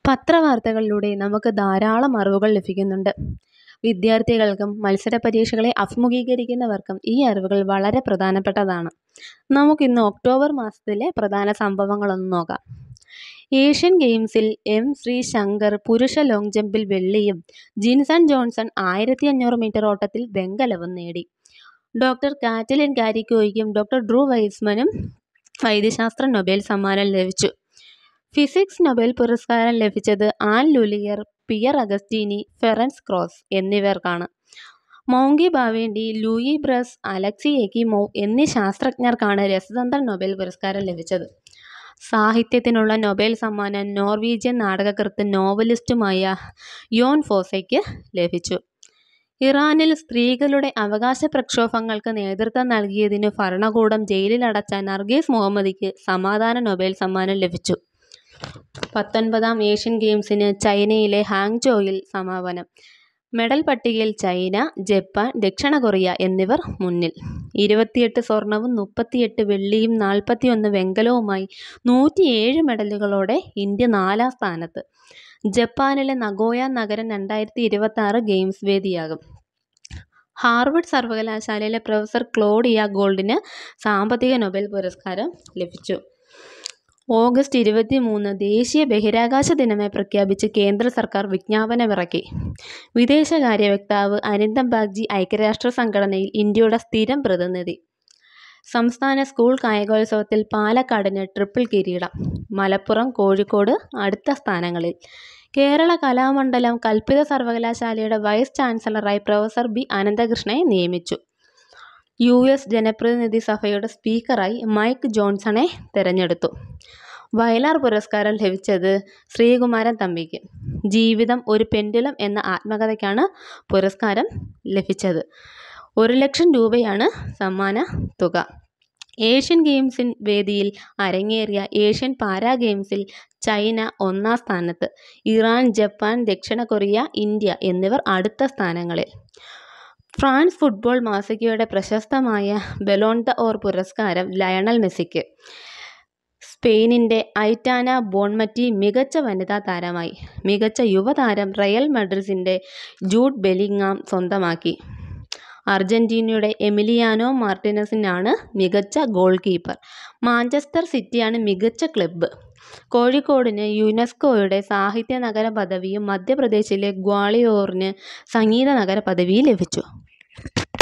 പത്രവാർത്തകളിലൂടെ നമുക്ക് ധാരാളം അറിവുകൾ ലഭിക്കുന്നുണ്ട്. വിദ്യാർത്ഥികൾക്കും മത്സരപരീക്ഷകളെ അഭിമുഖീകരിക്കുന്നവർക്കും ഈ അറിവുകൾ വളരെ പ്രധാനപ്പെട്ടതാണ്. നമുക്കിന്ന് ഒക്ടോബർ മാസത്തിലെ പ്രധാന സംഭവങ്ങളൊന്ന് നോക്കാം. ഏഷ്യൻ ഗെയിംസിൽ എം. ശ്രീശങ്കർ പുരുഷ ലോങ് ജമ്പിൽ വെള്ളിയും ജിൻസൺ ജോൺസൺ ആയിരത്തിഅഞ്ഞൂറ് മീറ്റർ ഓട്ടത്തിൽ വെങ്കലവും നേടി. ഡോ. കാറ്റലിൻ കാരിക്കോയ്ക്കും ഡോ. ഡ്രൂ വെയ്സ്മാനും വൈദ്യശാസ്ത്ര നൊബേൽ സമ്മാനം ലഭിച്ചു. ഫിസിക്സ് നൊബേൽ പുരസ്കാരം ലഭിച്ചത് Anne L'Huillier, Pierre Agostini, Ferenc Krausz എന്നിവർക്കാണ്. Moungi Bawendi, Louis Brus, Alexei Ekimov എന്നീ ശാസ്ത്രജ്ഞർക്കാണ് രസതന്ത്ര നൊബേൽ പുരസ്കാരം ലഭിച്ചത്. സാഹിത്യത്തിനുള്ള നൊബേൽ സമ്മാനം നോർവീജിയൻ നാടകകൃത്തും നോവലിസ്റ്റുമായ യോൻ ഫോസെയ്ക്ക് ലഭിച്ചു. ഇറാനിൽ സ്ത്രീകളുടെ അവകാശപ്രക്ഷോഭങ്ങൾക്ക് നേതൃത്വം നൽകിയതിനു ഭരണകൂടം ജയിലിലടച്ച നർഗീസ് മുഹമ്മദിക്ക് സമാധാന നൊബേൽ സമ്മാനം ലഭിച്ചു. പത്തൊൻപതാം ഏഷ്യൻ ഗെയിംസിന് ചൈനയിലെ ഹാങ്ചോയിൽ സമാപനം. മെഡൽ പട്ടികയിൽ ചൈന, ജപ്പാൻ, ദക്ഷിണ കൊറിയ എന്നിവർ മുന്നിൽ. ഇരുപത്തിഎട്ട് സ്വർണവും മുപ്പത്തിഎട്ട് വെള്ളിയും നാൽപ്പത്തിഒന്ന് വെങ്കലവുമായി നൂറ്റിഏഴ് മെഡലുകളോടെ ഇന്ത്യ നാലാം സ്ഥാനത്ത്. ജപ്പാനിലെ നഗോയ നഗരം രണ്ടായിരത്തിഇരുപത്തിആറ് ഗെയിംസ് വേദിയാകും. ഹാർവാർഡ് സർവകലാശാലയിലെ പ്രൊഫസർ ക്ലോഡിയ ഗോൾഡിന് സാമ്പത്തിക നൊബേൽ പുരസ്കാരം ലഭിച്ചു. ഓഗസ്റ്റ് ഇരുപത്തിമൂന്ന് ദേശീയ ബഹിരാകാശ ദിനമായി പ്രഖ്യാപിച്ച് കേന്ദ്ര സർക്കാർ വിജ്ഞാപനമിറക്കി. വിദേശകാര്യ വക്താവ് അരിന്ദം ബാഗ്ചി ഐക്യരാഷ്ട്ര സംഘടനയിൽ ഇന്ത്യയുടെ സ്ഥിരം പ്രതിനിധി. സംസ്ഥാന സ്കൂൾ കായികോത്സവത്തിൽ പാലക്കാടിന് ട്രിപ്പിൾ കിരീടം. മലപ്പുറം, കോഴിക്കോട് അടുത്ത സ്ഥാനങ്ങളിൽ. കേരള കലാമണ്ഡലം കൽപിത സർവകലാശാലയുടെ വൈസ് ചാൻസലറായി പ്രൊഫസർ ബി. അനന്തകൃഷ്ണനെ നിയമിച്ചു. യു. എസ്. ജനപ്രതിനിധി സഭയുടെ സ്പീക്കറായി മൈക്ക് ജോൺസണെ തെരഞ്ഞെടുത്തു. വയലാർ പുരസ്കാരം ലഭിച്ചത് ശ്രീകുമാരൻ തമ്പിക്ക്. ജീവിതം ഒരു പെൻഡുലം എന്ന ആത്മകഥയ്ക്കാണ് പുരസ്കാരം ലഭിച്ചത്. ഒരു ലക്ഷം രൂപയാണ് സമ്മാനത്തുക. ഏഷ്യൻ ഗെയിംസ് വേദിയിൽ അരങ്ങേറിയ ഏഷ്യൻ പാരാ ഗെയിംസിൽ ചൈന ഒന്നാം സ്ഥാനത്ത്. ഇറാൻ, ജപ്പാൻ, ദക്ഷിണ കൊറിയ, ഇന്ത്യ എന്നിവർ അടുത്ത സ്ഥാനങ്ങളിൽ. ഫ്രാൻസ് ഫുട്ബോൾ മാസികയുടെ പ്രശസ്തമായ ബലോൺ ദ ഓർ പുരസ്കാരം ലയണൽ മെസ്സിക്ക്. സ്പെയിനിന്റെ ഐറ്റാന ബോൺമറ്റി മികച്ച വനിതാ താരമായി. മികച്ച യുവതാരം റയൽ മാഡ്രിഡിന്റെ ജൂഡ് ബെല്ലിങ്ങാം സ്വന്തമാക്കി. അർജന്റീനയുടെ എമിലിയാനോ മാർട്ടിനസാണ് മികച്ച ഗോൾ കീപ്പർ. മാഞ്ചസ്റ്റർ സിറ്റിയാണ് മികച്ച ക്ലബ്. കോഴിക്കോടിന് യുനെസ്കോയുടെ സാഹിത്യ നഗര പദവിയും മധ്യപ്രദേശിലെ ഗ്വാളിയോറിന് സംഗീത നഗര പദവിയും ലഭിച്ചു.